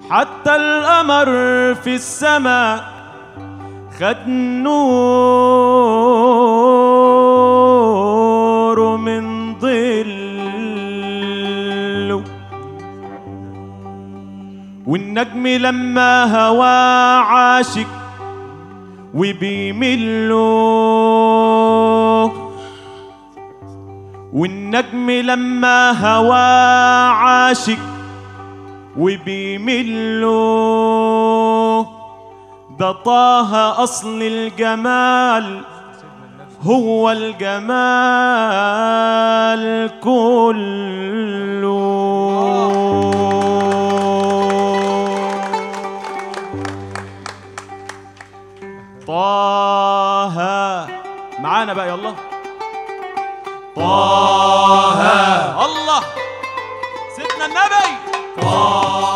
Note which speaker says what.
Speaker 1: حتى القمر في السماء خد نور من ظله والنجم لما هوى عاشق وبيمله والنجم لما هوى عاشق وبيمله ده طه أصل الجمال هو الجمال كله طه معانا بقى يلا طه الله سيدنا النبي طه